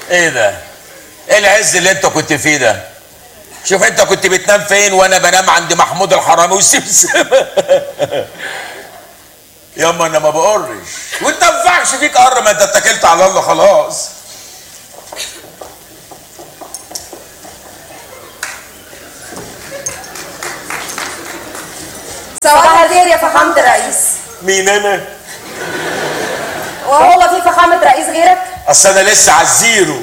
ايه ده ايه العز اللي انت كنت فيه ده شوف انت كنت بتنام فين وانا بنام عند محمود الحرامي والسمسم ياما انا ما بقرش وانت ما ينفعش فيك قر ما انت اتكلت على الله خلاص صباح الخير يا فخامة الرئيس مين انا وهو في فخامة رئيس غيرك؟ اصل انا لسه على الزيرو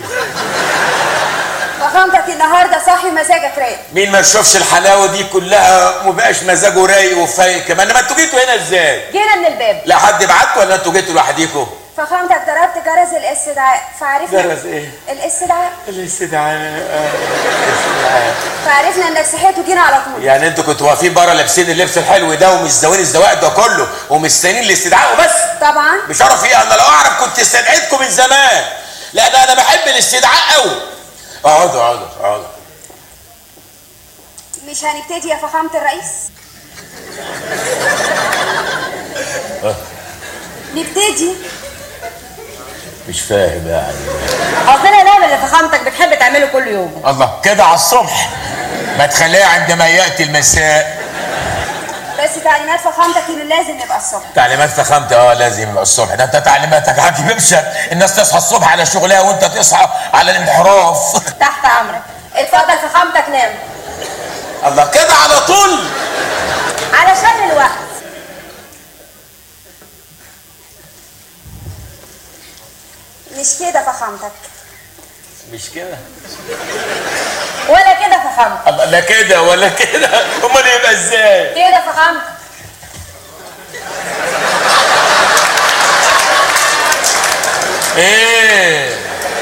فخامتك النهارده صاحي مزاجك رايق مين ما يشوفش الحلاوه دي كلها ومبقاش مزاجه رايق وفايق كمان ما انتوا جيتوا هنا ازاي جينا من الباب لا حد بعتكم ولا انتوا جيتوا لوحديكم فخامتك ضربت جرس الاستدعاء فعرفنا جرس ايه؟ الاستدعاء الاستدعاء فعرفنا انك صحيت وجينا على طول يعني انتوا كنتوا واقفين بره لابسين اللبس الحلو ده ومزدوين الزواق ده كله ومستنيين الاستدعاء وبس طبعا بشرف ايه انا لو اعرف كنت استدعيتكم من زمان لان انا بحب الاستدعاء قوي اقعدوا اقعدوا اقعدوا مش هنبتدي يا فخامة الرئيس نبتدي مش فاهم يعني قصدنا نعمل اللي فخامتك بتحب تعمله كل يوم الله كده على الصبح ما تخليها عندما ياتي المساء بس تعليمات فخامتك انه لازم نبقى الصبح تعليمات فخامة اه لازم يبقى الصبح ده انت تعليماتك عادي بمشت الناس تصحى الصبح على شغلها وانت تصحى على الانحراف تحت امرك اتفضل فخامتك نام الله كده على طول علشان الوقت مش كده فخامتك مش كده ولا كده فخامتك الله لا كده ولا كده امال يبقى ازاي كده فخامتك ايه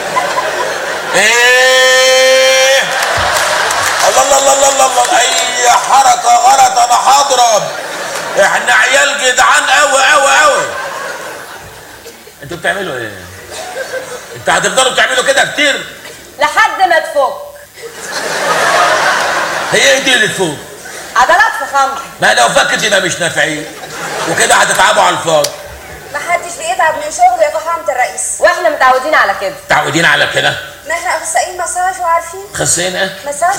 ايه الله الله الله الله الله, الله. اي حركه غلط انا هضرب احنا عيال جدعان قوي قوي قوي انتوا بتعملوا ايه انتوا هتفضلوا بتعملوا كده كتير لحد ما تفك هي ايه دي اللي تفوق عضلات فخامتك ما لو فكت يبقى مش نافعين وكده هتتعبوا على الفاضي محدش بيتعب من شغله يا فخامة الرئيس واحنا متعودين على كده متعودين على كده ما احنا اخصائيين مساج وعارفين خسين ايه مساج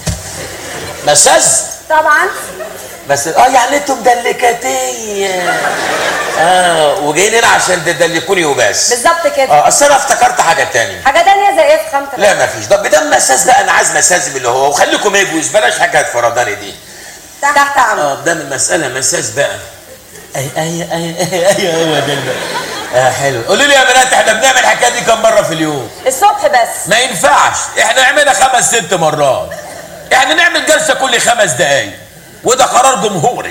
مساز طبعا بس اه يعني انتوا مدلكاتيه اه وجايين هنا عشان تدلكوني وبس بالظبط كده اه اصل انا افتكرت حاجه تانية حاجه تانية زي ايه فخامتك لا ما فيش ده بدم مساس بقى انا عايز مساس اللي هو وخليكم اجوز بلاش حاجات فرضاني دي تحت امرك اه بدم المساله مساس بقى اي اي اي اي اي هو ده اللي- اه حلو قولوا لي يا بنات احنا بنعمل الحكايه دي كم مره في اليوم الصبح بس ما ينفعش احنا نعملها خمس ست مرات احنا نعمل جلسه كل خمس دقايق وده قرار جمهوري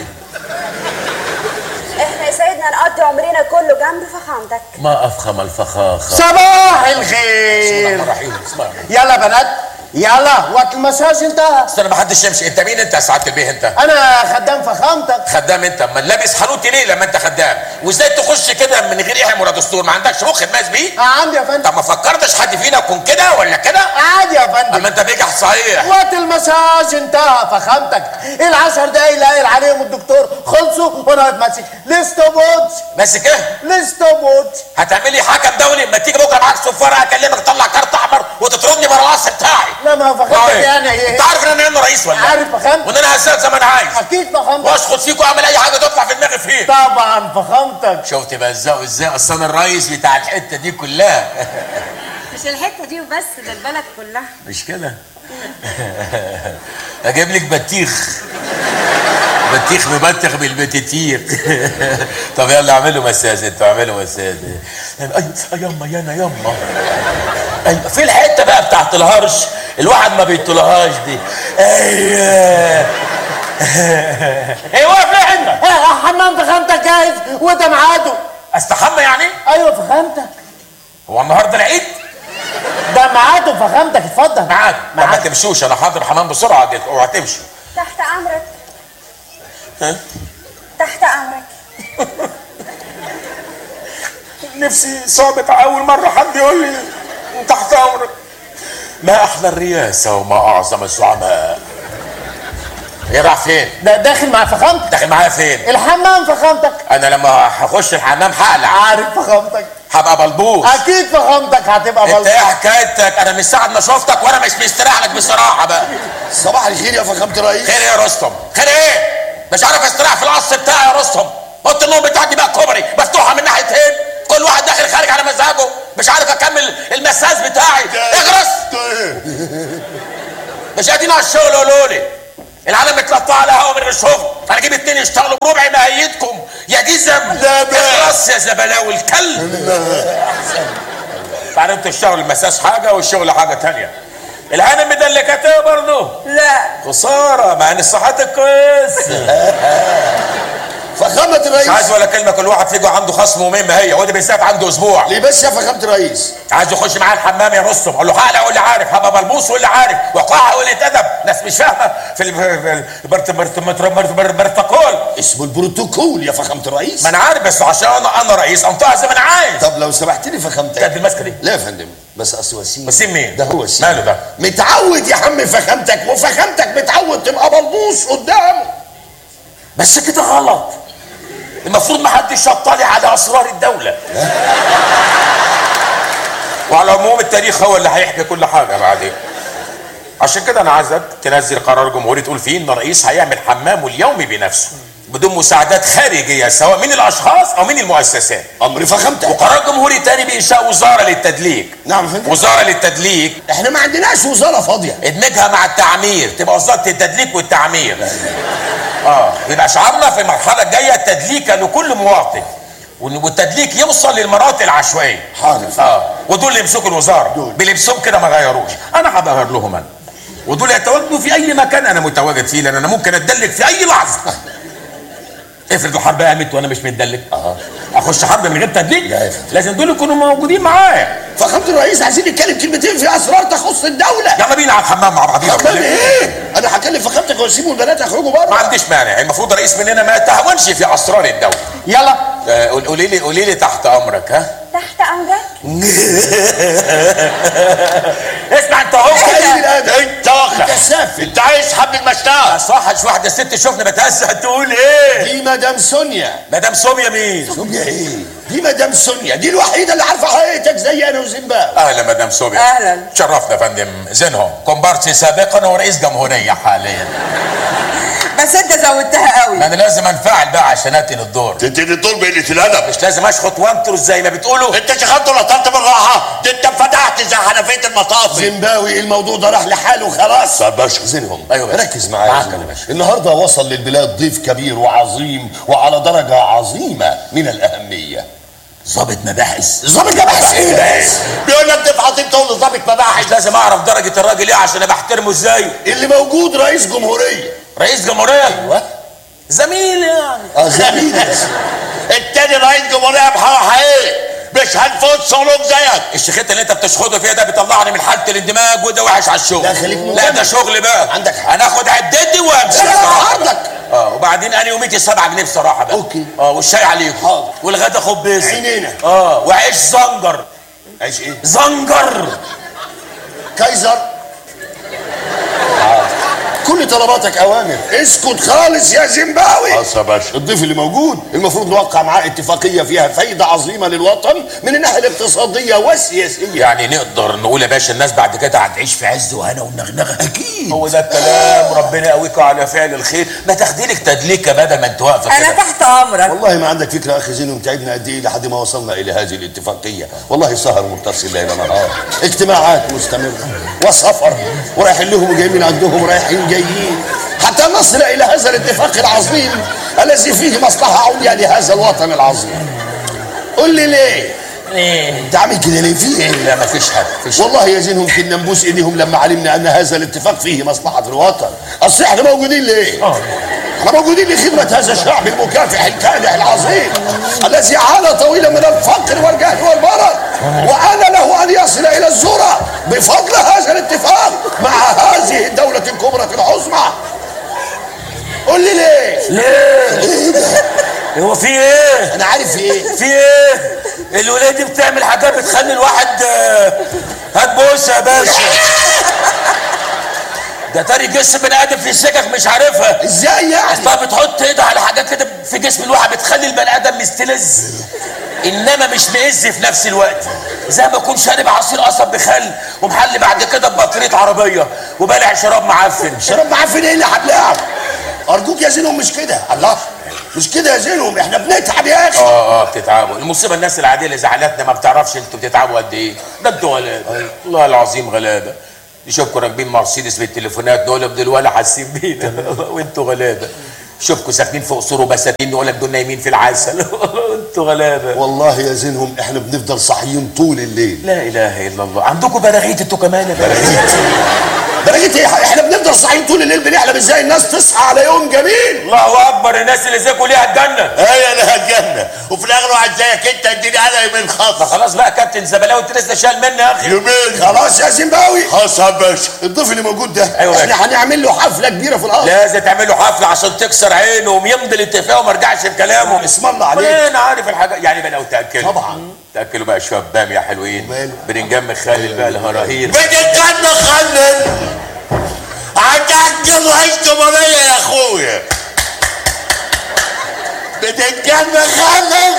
احنا يا سيدنا نقضي عمرنا كله جنب فخامتك ما افخم الفخاخه صباح بسم الله الخير الرحمن الرحيم بسم الله يلا بنات يلا وقت المساج انتهى استنى ما حدش يمشي انت مين انت يا سعاده البيه انت انا خدام فخامتك خدام انت ما لابس حانوتي ليه لما انت خدام وازاي تخش كده من غير احم ولا دستور ما عندكش مخ تميز بيه آه، عندي يا فندم طب ما فكرتش حد فينا يكون كده ولا كده عادي يا فندم اما انت بيجح صحيح وقت المساج انتهى فخامتك العشر دقايق اللي قايل عليهم الدكتور خلصوا وانا واقف ماسك ليستو بوتش ماسك ايه ليستو بوتش هتعملي حكم دولي اما تيجي بكره معاك صفاره اكلمك تطلع كارت احمر وتطردني بره القصر بتاعي لا ما اه فخامتك ايه؟ يعني ايه انت عارف ان انا رئيس ولا عارف فخامتك وان انا هسال زي ما انا عايز اكيد فخامتك واشخط فيكم اعمل اي حاجه تطلع في دماغي فيه طبعا فخامتك شفت بزقوا ازاي اصل انا الرئيس بتاع الحته دي كلها مش الحته دي وبس ده البلد كلها مش كده اجيب لك بطيخ بطيخ مبتخ بالبتيتير طب يلا اعملوا مساج انتوا اعملوا مساج اي أي يما يانا يما أي في الحته بقى بتاعت الهرش الواحد ما بيطلهاش دي ايوه ايه واقف ليه عندك آه، حمام فخامتك جاهز وده ميعاده استحمى يعني ايوه فخامتك هو النهارده العيد ده ميعاده فخامتك اتفضل معاك طب ما ميعاد. تمشوش انا حاضر حمام بسرعه جيت اوعى تمشي تحت امرك ها تحت امرك نفسي صعبت اول مره حد يقول لي تحت امرك ما احلى الرياسه وما اعظم الزعماء ايه راح فين ده داخل مع فخامتك داخل معايا فين الحمام فخامتك انا لما هخش الحمام هقلع عارف فخامتك هبقى بلبوس اكيد فخامتك هتبقى انت بلطو ايه حكايتك انا من ساعه ما شفتك وانا مش مستريح لك بصراحه بقى صباح الخير يا فخامه الرئيس خير ايه يا رستم خير ايه مش عارف استريح في القصر بتاعي يا رستم اوضه النوم بتاعتي بقى كوبري مفتوحه من ناحيتين كل واحد داخل خارج على مزاجه مش عارف اكمل المساج بتاعي اغرس مش قاعدين على الشغل قولوا لي العالم متلطعه على هوا من غير شغل انا اجيب اتنين يشتغلوا بربع ماهيتكم يا جزم لا بقى. اخرس يا زبلاوي الكلب بعدين تشتغلوا المساج حاجه والشغل حاجه تانية الهانم مدلكات ايه برضه لا خساره مع ان صحتك كويس فخامه مش الرئيس عايز ولا كلمه كل واحد فيكم عنده خصم ومين ما هي وادي بيسافر عنده اسبوع ليه بس يا فخامه الرئيس عايز يخش معاه الحمام يا رستم اقول له حقلق يقول لي عارف هبقى بلبوس يقول لي عارف وقاعه يقول لي ادب ناس مش فاهمه في ال- في البرت برت برت برت برت برتقول اسمه البروتوكول يا فخامه الرئيس ما انا عارف بس عشان انا انا رئيس انطقها زي ما انا عايز طب لو سمحت لي فخامتك قد الماسكه دي لا يا فندم بس اصل وسيم وسيم مين؟ ده هو وسيم ماله ده؟ متعود يا عم فخامتك وفخامتك متعود تبقى بلبوس قدامه بس كده غلط المفروض ما حدش يطلع على اسرار الدوله وعلى العموم التاريخ هو اللي هيحكي كل حاجه بعدين عشان كده انا عايزك تنزل قرار جمهوري تقول فيه ان الرئيس هيعمل حمامه اليومي بنفسه بدون مساعدات خارجيه سواء من الاشخاص او من المؤسسات امر فخامتك وقرار جمهوري تاني بانشاء وزاره للتدليك نعم يا فندم وزاره للتدليك احنا ما عندناش وزاره فاضيه ادمجها مع التعمير تبقى وزاره التدليك والتعمير اه يبقى شعارنا في المرحله الجايه التدليك لكل مواطن وال- والتدليك يوصل للمناطق العشوائيه حاضر اه ودول اللي يمسكوا الوزاره دول. بلبسهم كده ما غيروش انا هبهر لهم انا ودول يتواجدوا في اي مكان انا متواجد فيه لان انا ممكن اتدلك في اي لحظه افرض الحرب قامت وانا مش متدلك اه اخش حرب من غير تدليك لا يا فندم. لازم دول يكونوا موجودين معايا فخامه الرئيس عايزين نتكلم كلمتين في اسرار تخص الدوله يلا بينا على الحمام مع بعضينا حمام ايه انا هكلم فخامتك واسيبوا البنات يخرجوا بره ما عنديش مانع المفروض رئيس مننا ما يتهاونش في اسرار الدوله يلا آه، قول- قولي لي قولي لي تحت امرك ها تحت امرك اسمع انت اهو قليل الادب انت واخد انت سافل انت عايز حب المشتاق صح مش واحده ست تشوفني بتهزأ تقول ايه دي مدام سونيا مدام سوميا مين سونيا ايه دي مدام سونيا دي الوحيده اللي عارفه حقيقتك زي انا وزيمبابوي اهلا مدام سوميا أهلاً. شرفنا يا فندم زينهم كومبارسي سابقا ورئيس جمهوريه حاليا بس انت زودتها قوي ما انا لازم انفعل بقى عشان اتن الدور تديني الدور بقلة الادب مش لازم اشخط وانطر زي ما بتقولوا انت شغلت ولا طلت بالراحه ده انت فتحت زي حنفيه المطافي زيمباوي الموضوع ده راح لحاله خلاص طب باش زينهم أيوة باشا. ركز معايا معاك يا يا زينهم. باشا. النهارده وصل للبلاد ضيف كبير وعظيم وعلى درجه عظيمه من الاهميه ظابط مباحث ظابط مباحث ايه بس بيقول لك ضيف عظيم تقول له ظابط مباحث مش لازم اعرف درجه الراجل ايه عشان ابقى احترمه ازاي اللي موجود رئيس جمهوريه رئيس جمهوريه ايوه زميل يعني اه زميلي التاني رئيس جمهوريه بحاجه ايه مش هنفوت صالون زيك الشيخات اللي انت بتشخطه فيها ده بيطلعني من حاله الاندماج وده وحش على الشغل لا، خليك لا مكمل. ده شغل بقى عندك حق. انا اخد عدتي وامشي لا، لا، بصراحة عندك. بقى. اه وبعدين انا يوميتي 7 جنيه بصراحه بقى أوكي. اه والشاي عليكم حاضر. والغدا خبز عينينا. اه وعيش زنجر عيش ايه زنجر كايزر كل طلباتك اوامر اسكت خالص يا زيمباوي خلاص يا باشا الضيف اللي موجود المفروض نوقع معاه اتفاقيه فيها فايده عظيمه للوطن من الناحيه الاقتصاديه والسياسيه يعني نقدر نقول يا باشا الناس بعد كده هتعيش في عز وهنا ونغنغه اكيد هو ده الكلام ربنا يقويكم على فعل الخير ما تاخدي لك تدليكه بدل ما انت واقفه انا كده تحت امرك والله ما عندك فكره اخي زينهم تعبنا قد ايه لحد ما وصلنا الى هذه الاتفاقيه والله سهر متصل ليل نهار اجتماعات مستمره وسفر ورايحين لهم وجايين من عندهم ورايحين جايين حتى نصل الى هذا الاتفاق العظيم الذي فيه مصلحه عليا لهذا الوطن العظيم قل لي ليه ايه انت عامل كده ليه في ايه لا مفيش حاجه مفيش والله يا زينهم كنا نبوس ايديهم لما علمنا ان هذا الاتفاق فيه مصلحه الوطن اصل احنا موجودين ليه اه احنا موجودين لخدمة هذا الشعب المكافح الكادح العظيم الذي عانى طويلا من الفقر والجهل والمرض وآن له أن يصل إلى الذرة بفضل هذا الاتفاق مع هذه الدولة الكبرى العظمى قول لي ليه؟ ليه هو في ايه أنا عارف في إيه؟ في ايه الولايه دي بتعمل حاجات بتخلي الواحد آه، هات بوسه يا باشا ده تاني جسم بني ادم في سكك مش عارفها إزاي يعني؟ اصلا بتحط ايدها على حاجات كده في جسم الواحد بتخلي البني ادم مستلذ انما مش مئز في نفس الوقت زي ما اكون شارب عصير قصب بخل ومحل بعد كده ببطاريه عربيه وبالع شراب معفن شرب معفن ايه اللي هتلاعب ارجوك يا زينهم مش كده الله مش كده يا زينهم احنا بنتعب يا اخي اه اه بتتعبوا المصيبه الناس العاديه اللي زعلتنا ما بتعرفش انتوا بتتعبوا قد ايه ده انتوا غلابه والله العظيم غلابه يشوفكم راكبين مرسيدس بالتليفونات نقول دول ولا حاسين بينا وانتوا غلابه شوفكم ساكنين فوق سور وبساتين نقول لك دول نايمين في العسل انتوا غلابه والله يا زينهم احنا بنفضل صاحيين طول الليل لا اله الا الله عندكم براغيث انتوا كمان يا براغيث درجة ايه احنا بنفضل صاحيين طول الليل بنحلم ازاي الناس تصحى على يوم جميل الله اكبر الناس اللي زيكم ليها الجنه هي لها الجنه وفي الاخر واحد زيك انت اديني انا يومين ما خاص خلاص بقى كابتن زبلاوي انت لسه شال مني يا اخي يومين خلاص يا زيمباوي خلاص يا باشا الضيف اللي موجود ده أيوة احنا هنعمل له حفله كبيره في الارض لازم تعملوا حفله عشان تكسر عينه ويمضي الاتفاق وما رجعش بكلامه اسم الله عليك انا عارف الحاجه يعني بقى لو تاكلوا طبعا. تاكلوا بقى شويه بام يا حلوين وماله؟ برنجان مخلل بقى الهراهير بتتكلم خلل هتاكل رئيس جمهوريه يا اخويا بتتكلم خلل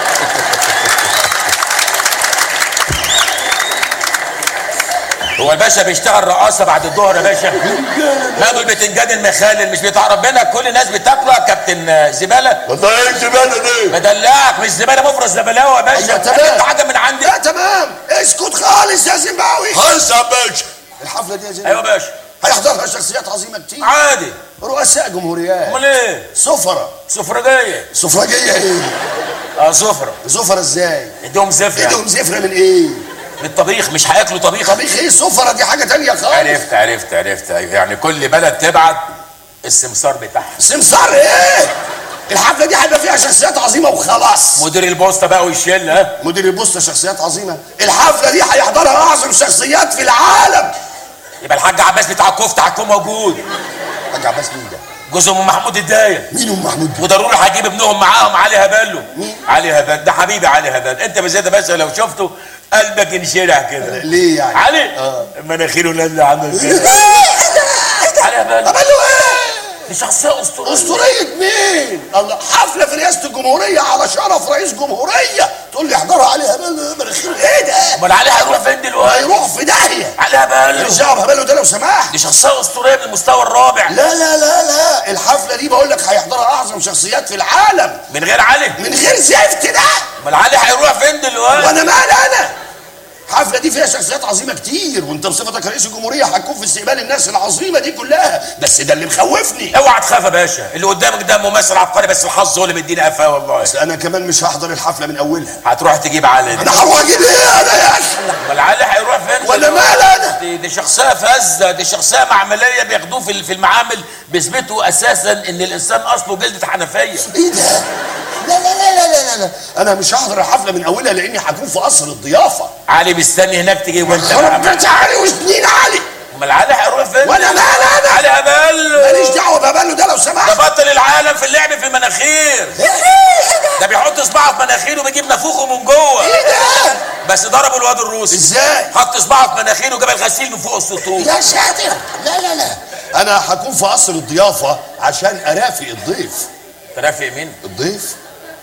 هو الباشا بيشتغل رقاصه بعد الظهر يا باشا ماله البتنجان المخلل مش بتاع ربنا كل الناس بتاكله يا كابتن زباله والله ايه الزباله دي بدلعك مش زباله مفرز زبلاوه يا باشا أيوة، انت تمام. حاجه من عندي لا تمام اسكت خالص يا زيمباوي خلاص يا باشا الحفله دي يا ايوه زيمباوي يا باشا هيحضرها شخصيات عظيمه كتير عادي رؤساء جمهوريات امال ايه سفرة سفرجيه سفرجيه ايه اه سفره سفرة ازاي اديهم زفره يعني. ايدهم زفره من ايه بالطبيخ مش هياكلوا طبيخ طبيخ ايه سفرة دي حاجه تانية خالص عرفت عرفت عرفت أيوة. يعني كل بلد تبعت السمسار بتاعها سمسار ايه الحفله دي هيبقى فيها شخصيات عظيمه وخلاص مدير البوسطه بقى ويشيل ها مدير البوسطه شخصيات عظيمه الحفله دي هيحضرها اعظم شخصيات في العالم يبقى الحاج عباس بتاع الكفته هيكون موجود حاج عباس مين ده جوز ام محمود الدايه مين ام محمود ده وضروري هجيب ابنهم معاهم علي هبالو مين؟ علي هبال ده حبيبي علي هبال انت بالذات بس لو شفته قلبك ينشرح كده ليه يعني علي آه. مناخيره نازله عامل كده علي هبال عمل له ايه دي شخصيه اسطوريه اسطوريه مين الله حفله في رئاسه الجمهوريه على شرف رئيس جمهوريه تقول لي احضرها عليها بال مناخير ايه ده امال علي هيروح فين دلوقتي هيروح في داهيه علي هبال ارجعوا بهبله ده لو سمحت دي شخصيه اسطوريه من المستوى الرابع لا لا لا لا الحفله دي بقول لك هيحضرها اعظم شخصيات في العالم من غير علي من غير زفت ده امال علي هيروح فين دلوقتي وانا مال انا الحفله دي فيها شخصيات عظيمه كتير وانت بصفتك رئيس الجمهوريه هتكون في استقبال الناس العظيمه دي كلها بس ده اللي مخوفني اوعى تخاف يا باشا اللي قدامك ده ممثل عبقري بس الحظ هو اللي مديني قفاه والله بس انا كمان مش هحضر الحفله من اولها هتروح تجيب علي انا هروح اجيب ايه انا يا اخي امال علي هيروح فين ولا دلوقتي؟ مال أنا؟ دي, دي شخصيه فذه دي شخصيه معمليه بياخدوه في في المعامل بيثبتوا اساسا ان الانسان اصله جلده حنفيه ايه ده لا لا لا لا لا لا انا مش هحضر الحفله من اولها لاني هكون في قصر الضيافه علي مستني هناك تجي وانت خرب بقى بيت علي وسنين علي امال علي هيروح فين ولا مال انا علي هبل ماليش دعوه بقبله ده لو ده سمحت بطل العالم في اللعب في المناخير ده بيحط صباعه في مناخيره وبيجيب نافوخه من جوه ايه ده بس ضربوا الواد الروسي ازاي حط صباعه في مناخيره وجاب الغسيل من فوق السطوح يا ساتر لا لا لا انا هكون في قصر الضيافه عشان ارافق الضيف ترافق مين الضيف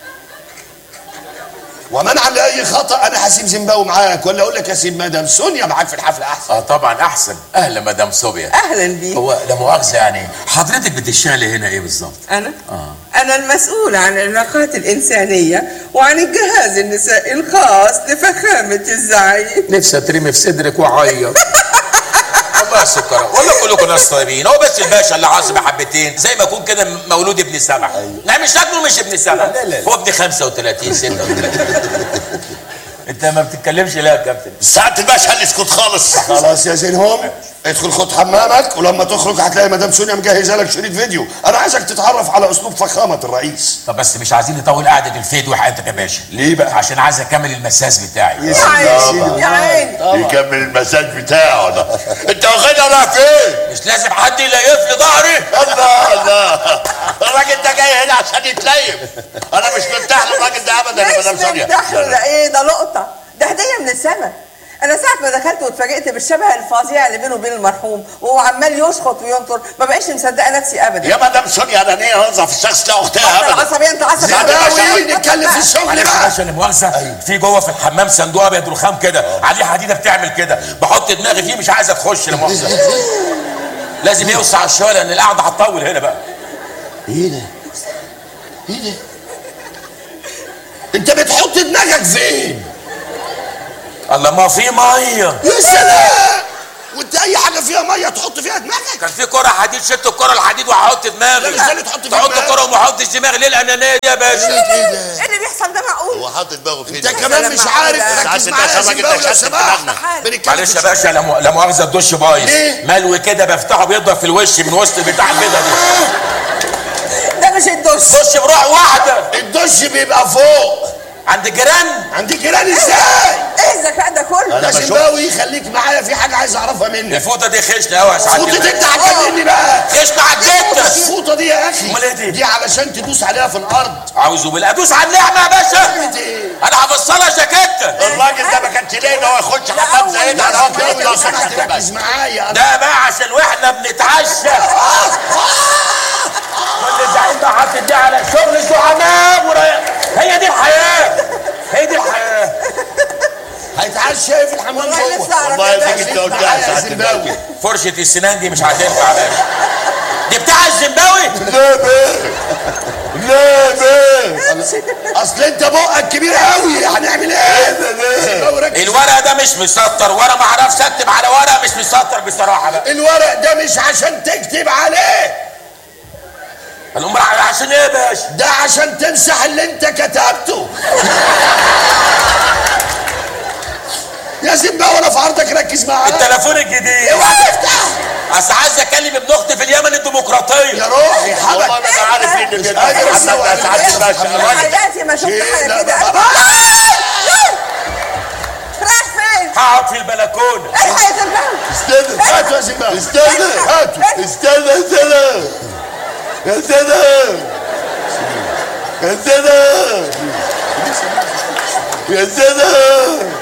ومنعا لاي خطا انا هسيب زيمباوي معاك ولا اقول لك اسيب مدام سونيا معاك في الحفله احسن اه طبعا احسن اهلا مدام صوبيا اهلا بيك هو لا مؤاخذه يعني حضرتك بتشتغلي هنا ايه بالظبط انا آه. انا المسؤول عن العلاقات الانسانيه وعن الجهاز النسائي الخاص لفخامه الزعيم نفسي اترمي في صدرك واعيط والله سكر والله كلكم ناس طيبين هو بس الباشا اللي عاصب حبتين زي ما يكون كده مولود ابن سبع يعني مش شكله مش ابن سبع لا، لا. هو ابن 35 36 انت ما بتتكلمش ليه يا كابتن ساعة الباشا اللي اسكت خالص خلاص يا زينهم ادخل خد حمامك ولما تخرج هتلاقي مدام سونيا مجهزه لك شريط فيديو انا عايزك تتعرف على اسلوب فخامه الرئيس طب بس مش عايزين نطول قعده الفيديو حياتك يا باشا ليه بقى؟ عشان عايز اكمل المساج بتاعي يا عيني يا عيني يكمل المساج بتاعه ده انت واخدها رايح فين؟ مش لازم حد يليف لي ظهري الله الله الراجل ده جاي هنا عشان يتليف انا مش مرتاح للراجل ده ابدا يا مدام مش سونيا مرتاح ولا ايه ده لقطه ده هديه من السما انا ساعة ما دخلت واتفاجئت بالشبه الفظيع اللي بينه وبين المرحوم وهو عمال يشخط وينطر ما بقيش مصدقه نفسي ابدا يا مدام سونيا انا نية انظف الشخص لا اختها انت ابدا عصبي انت عصبي زباوي نتكلم في الشغل معلش بقى عشان المؤاخذه في جوه في الحمام صندوق ابيض رخام كده عليه حديده بتعمل كده بحط دماغي فيه مش عايزه تخش لا مؤاخذه لازم يوسع شويه لان القعده هتطول هنا بقى ايه ده؟ ايه ده؟ انت بتحط دماغك فين؟ الله ما في ميه يا سلام وانت اي حاجه فيها ميه تحط فيها دماغك كان في كرة حديد شلت الكرة الحديد وهحط دماغي لا، ازاي تحط في تحط دماغك؟ كرة وما احطش دماغي ليه الانانية دي يا باشا ايه ده؟ ايه اللي بيحصل ده معقول هو حاطط دماغه فين انت كمان مش عارف ركز ساعات انت معايا يا شبك زنباوي انت لو شد سمحت دماغنا. بنتكلم معلش في يا باشا لا مؤ- لا مؤاخذة الدش بايظ ليه؟ ملوي كده بفتحه بيضرب في الوش من وسط بتاع البيضة دي ده مش الدش دش بروح واحدة الدش بيبقى فوق عند الجيران عند الجيران ازاي؟ ايه الذكاء ده كله يا بشوف. زنباوي خليك معايا في حاجه عايز اعرفها منك الفوطة دي خشنة قوي يا سعادة فوطة الباشا. انت هتكلمني بقى خشنة عديتها الفوطه دي يا اخي امال ايه دي؟ دي علشان تدوس عليها في الارض عاوزه بالله ادوس على النعمة يا باشا ايه؟ انا هفصلها جاكيتة الراجل ده ما كانش ليه ان هو يخش حمام زينا على وقت زنباوي لو سمحت الوقت ركز معايا انا ده بقى عشان واحنا بنتعشى كل الزعيم ده حاطط دي على شغل الزعماء ورايح هي دي الحياة هي دي الحياة هيتعشى ايه في الحمام والله جوه نفسي اعرف والله يا فيك باشا. انت قلتها معايا يا ساعات زنباوي فرشة السنان دي مش هتنفع يا باشا دي بتاع الزمباوي لا بيه لا بيه اصل انت بقك كبير قوي هنعمل ايه زنباوي ركز. الورق ده مش مسطر وانا ما اعرفش اكتب على ورق مش مسطر بصراحة بقى الورق ده مش عشان تكتب عليه الامر عشان ايه يا باشا ده عشان تمسح اللي انت كتبته يا زنباوي انا في عرضك ركز معايا التليفون الجديد اوعى تفتح اصل عايز اكلم ابن اختي في اليمن الديمقراطية يا روحي والله حبك ما انا عارف ايه اللي مش بيجري قادر في أسوق الحمام ده ساعات على الباشا الراجل. الراجل حياتي ما شفت شيء حاجه لا كده بابا. رايح فين؟ هقعد في البلكونة الحق يا زنباوي استنى هاتوا يا زنباوي استنى هاتوا استنى استنى يا سلام يا سلام يا سلام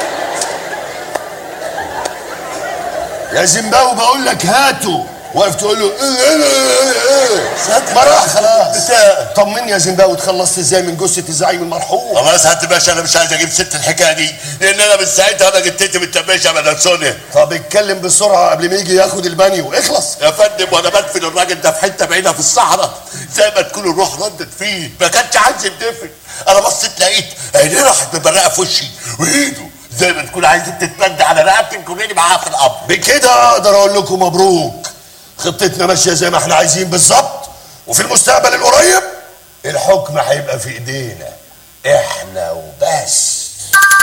يا زنباوي بقول لك هاتوا واقف تقول له ايه ايه ايه ايه ما راح خلاص طمني يا زنباوي اتخلصت ازاي من جثه الزعيم المرحوم والله يا سعاده الباشا انا مش عايز اجيب ست الحكايه دي لان انا من ساعتها انا جتت بالتباشا بدل سونيا طب اتكلم بسرعه قبل ما يجي ياخد البانيو اخلص يا فندم وانا بدفن الراجل ده في حته بعيده في الصحراء زي ما تكون الروح ردت فيه ما كانش عايز يدفن انا بصيت لقيت عينيه راحت مبرقه في وشي وايده زي ما تكون عايزه تتمد على رقبتي تكوني معاها في القبر بكده اقدر اقول لكم مبروك خطتنا ماشيه زي ما احنا عايزين بالظبط وفي المستقبل القريب الحكم هيبقى في ايدينا احنا وبس